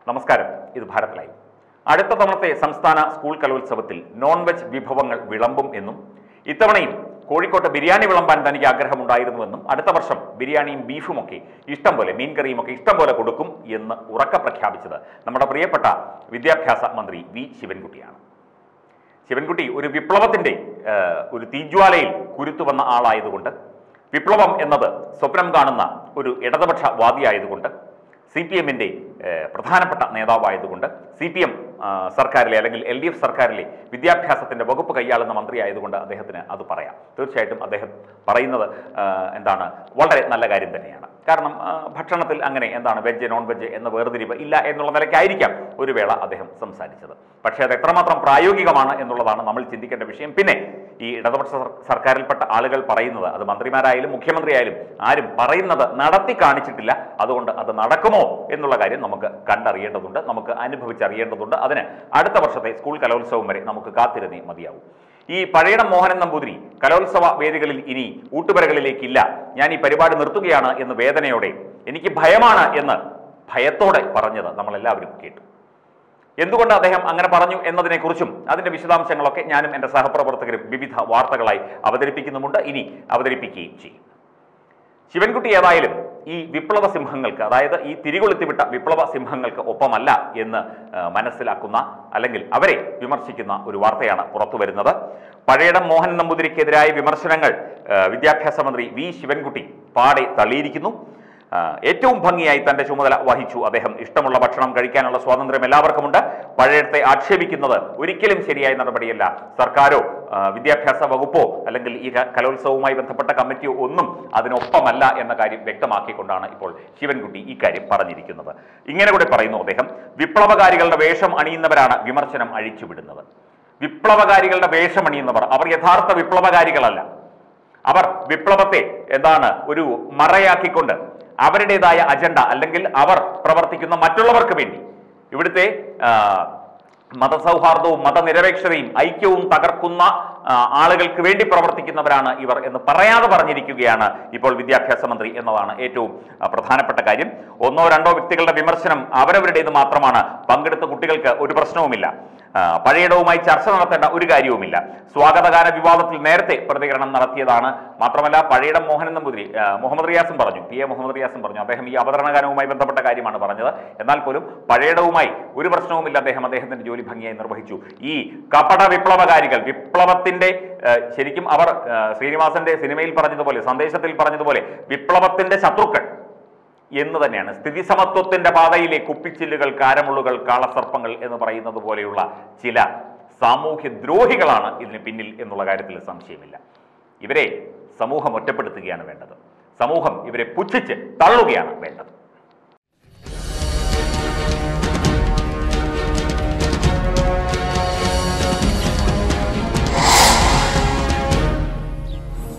നമസ്കാരം ഇത് ഭാരത് ലൈവ് അടുത്ത തവണത്തെ സംസ്ഥാന സ്കൂൾ കലോത്സവത്തിൽ നോൺ വെജ് വിഭവങ്ങൾ വിളമ്പും എന്നും ഇത്തവണയും കോഴിക്കോട്ട് ബിരിയാണി വിളമ്പാൻ തനിക്ക് ആഗ്രഹമുണ്ടായിരുന്നുവെന്നും അടുത്ത വർഷം ബിരിയാണിയും ബീഫുമൊക്കെ ഇഷ്ടം പോലെ മീൻകറിയും ഒക്കെ ഇഷ്ടം പോലെ കൊടുക്കും എന്ന് ഉറക്ക പ്രഖ്യാപിച്ചത് നമ്മുടെ പ്രിയപ്പെട്ട വിദ്യാഭ്യാസ മന്ത്രി വി ശിവൻകുട്ടിയാണ് ശിവൻകുട്ടി ഒരു വിപ്ലവത്തിന്റെ ആ, ഒരു തീജ്വാലയിൽ കുരുത്തു വന്ന ആളായതുകൊണ്ട് വിപ്ലവം എന്നത് സ്വപ്നം കാണുന്ന ഒരു ഇടതുപക്ഷ വാദിയായതുകൊണ്ട് സി പി എമ്മിൻ്റെ പ്രധാനപ്പെട്ട നേതാവായതുകൊണ്ട് സി പി എം സർക്കാരിലെ അല്ലെങ്കിൽ എൽ ഡി എഫ് സർക്കാരിലെ വിദ്യാഭ്യാസത്തിൻ്റെ വകുപ്പ് കൈയാളുന്ന മന്ത്രിയായതുകൊണ്ട് അദ്ദേഹത്തിന് അത് പറയാം തീർച്ചയായിട്ടും അദ്ദേഹം പറയുന്നത് ആ, എന്താണ് വളരെ നല്ല കാര്യം തന്നെയാണ് കാരണം ആ, ഭക്ഷണത്തിൽ അങ്ങനെ എന്താണ് വെജ് നോൺ വെജ് എന്ന വേർതിരിവ് ഇല്ല എന്നുള്ള നിലയ്ക്കായിരിക്കാം ഒരു വേള അദ്ദേഹം സംസാരിച്ചത് പക്ഷേ അത് എത്രമാത്രം പ്രായോഗികമാണ് എന്നുള്ളതാണ് നമ്മൾ ചിന്തിക്കേണ്ട വിഷയം പിന്നെ ഈ ഇടതുപക്ഷ സർ- സർക്കാരിൽപ്പെട്ട ആളുകൾ പറയുന്നത് അത് മന്ത്രിമാരായാലും മുഖ്യമന്ത്രിയായാലും ആരും പറയുന്നത് നടത്തി കാണിച്ചിട്ടില്ല അതുകൊണ്ട് അത് നടക്കുമോ എന്നുള്ള കാര്യം നമുക്ക് കണ്ടറിയേണ്ടതുണ്ട് നമുക്ക് അനുഭവിച്ചറിയേണ്ടതുണ്ട് അതിന് അടുത്ത വർഷത്തെ സ്കൂൾ കലോത്സവം വരെ നമുക്ക് കാത്തിരുന്നേ മതിയാവും ഈ പഴയടം മോഹനൻ നമ്പൂതിരി കലോത്സവ വേദികളിൽ ഇനി ഊട്ടുപുരകളിലേക്കില്ല ഞാൻ ഈ പരിപാടി നിർത്തുകയാണ് എന്ന് വേദനയോടെ എനിക്ക് ഭയമാണ് എന്ന് ഭയത്തോടെ പറഞ്ഞത് നമ്മളെല്ലാവരും കേട്ടു എന്തുകൊണ്ട് അദ്ദേഹം അങ്ങനെ പറഞ്ഞു എന്നതിനെക്കുറിച്ചും അതിന്റെ വിശദാംശങ്ങളൊക്കെ ഞാനും എൻ്റെ സഹപ്രവർത്തകരും വിവിധ വാർത്തകളായി അവതരിപ്പിക്കുന്നുമുണ്ട് ഇനി അവതരിപ്പിക്കുകയും ചെയ്യും ശിവൻകുട്ടി ഏതായാലും ഈ വിപ്ലവ സിംഹങ്ങൾക്ക് അതായത് ഈ തിരികൊളുത്തിവിട്ട വിപ്ലവ സിംഹങ്ങൾക്ക് ഒപ്പമല്ല എന്ന് ആ, മനസ്സിലാക്കുന്ന അല്ലെങ്കിൽ അവരെ വിമർശിക്കുന്ന ഒരു വാർത്തയാണ് പുറത്തു വരുന്നത് പഴയടം മോഹൻ നമ്പൂതിരിക്കെതിരായ വിമർശനങ്ങൾ ആ, വിദ്യാഭ്യാസ മന്ത്രി വി ശിവൻകുട്ടി പാടെ തള്ളിയിരിക്കുന്നു ആ, ഏറ്റവും ഭംഗിയായി തന്റെ ചുമതല വഹിച്ചു അദ്ദേഹം ഇഷ്ടമുള്ള ഭക്ഷണം കഴിക്കാനുള്ള സ്വാതന്ത്ര്യം എല്ലാവർക്കുമുണ്ട് പഴയത്തെ ആക്ഷേപിക്കുന്നത് ഒരിക്കലും ശരിയായ നടപടിയല്ല സർക്കാരോ ആ, വിദ്യാഭ്യാസ വകുപ്പോ അല്ലെങ്കിൽ ഈ ക- കലോത്സവവുമായി ബന്ധപ്പെട്ട കമ്മിറ്റിയോ ഒന്നും അതിനൊപ്പമല്ല എന്ന കാര്യം വ്യക്തമാക്കിക്കൊണ്ടാണ് ഇപ്പോൾ ശിവൻകുട്ടി ഈ കാര്യം പറഞ്ഞിരിക്കുന്നത് ഇങ്ങനെ കൂടെ പറയുന്നു അദ്ദേഹം വിപ്ലവകാരികളുടെ വേഷം അണിയുന്നവരാണ് വിമർശനം അഴിച്ചുവിടുന്നത് വിപ്ലവകാരികളുടെ വേഷം അണിയുന്നവർ അവർ യഥാർത്ഥ വിപ്ലവകാരികളല്ല അവർ വിപ്ലവത്തെ എന്താണ് ഒരു മറയാക്കിക്കൊണ്ട് അവരുടേതായ അജണ്ട അല്ലെങ്കിൽ അവർ പ്രവർത്തിക്കുന്ന മറ്റുള്ളവർക്ക് വേണ്ടി ഇവിടുത്തെ ആ, മതസൗഹാർദ്ദവും മതനിരപേക്ഷതയും ഐക്യവും തകർക്കുന്ന ആ, ആളുകൾക്ക് വേണ്ടി പ്രവർത്തിക്കുന്നവരാണ് ഇവർ എന്ന് പറയാതെ പറഞ്ഞിരിക്കുകയാണ് ഇപ്പോൾ വിദ്യാഭ്യാസ മന്ത്രി എന്നതാണ് ഏറ്റവും ആ, പ്രധാനപ്പെട്ട കാര്യം ഒന്നോ രണ്ടോ വ്യക്തികളുടെ വിമർശനം അവരവരുടേത് മാത്രമാണ് പങ്കെടുത്ത കുട്ടികൾക്ക് ഒരു പ്രശ്നവുമില്ല ആ, പഴയടവുമായി ചർച്ച നടത്തേണ്ട ഒരു കാര്യവുമില്ല സ്വാഗതഗാന വിവാദത്തിൽ നേരത്തെ പ്രതികരണം നടത്തിയതാണ് മാത്രമല്ല പഴയടം മോഹനൻ നമ്പൂതിരി ആ, മുഹമ്മദ് റിയാസും പറഞ്ഞു പി എ മുഹമ്മദ് റിയാസും പറഞ്ഞു അദ്ദേഹം ഈ അവതരണ ഗാനവുമായി ബന്ധപ്പെട്ട കാര്യമാണ് പറഞ്ഞത് എന്നാൽ പോലും പഴയടവുമായി ഒരു പ്രശ്നവുമില്ല അദ്ദേഹം അദ്ദേഹത്തിന്റെ ജോലി ഭംഗിയായി നിർവഹിച്ചു ഈ കപട വിപ്ലവകാരികൾ വിപ്ലവത്തിന്റെ ആ, ശരിക്കും അവർ ആ, ശ്രീനിവാസന്റെ സിനിമയിൽ പറഞ്ഞതുപോലെ സന്ദേശത്തിൽ പറഞ്ഞതുപോലെ വിപ്ലവത്തിന്റെ ശത്രുക്കൾ എന്ന് തന്നെയാണ് സ്ഥിതി സമത്വത്തിന്റെ പാതയിലെ കുപ്പിച്ചില്ലുകൾ കാരമുള്ളുകൾ കാളസർപ്പങ്ങൾ എന്ന് പറയുന്നത് പോലെയുള്ള ചില സാമൂഹ്യ ദ്രോഹികളാണ് ഇതിന് പിന്നിൽ എന്നുള്ള കാര്യത്തിൽ സംശയമില്ല ഇവരെ സമൂഹം ഒറ്റപ്പെടുത്തുകയാണ് വേണ്ടത് സമൂഹം ഇവരെ പുച്ഛിച്ച് തള്ളുകയാണ് വേണ്ടത്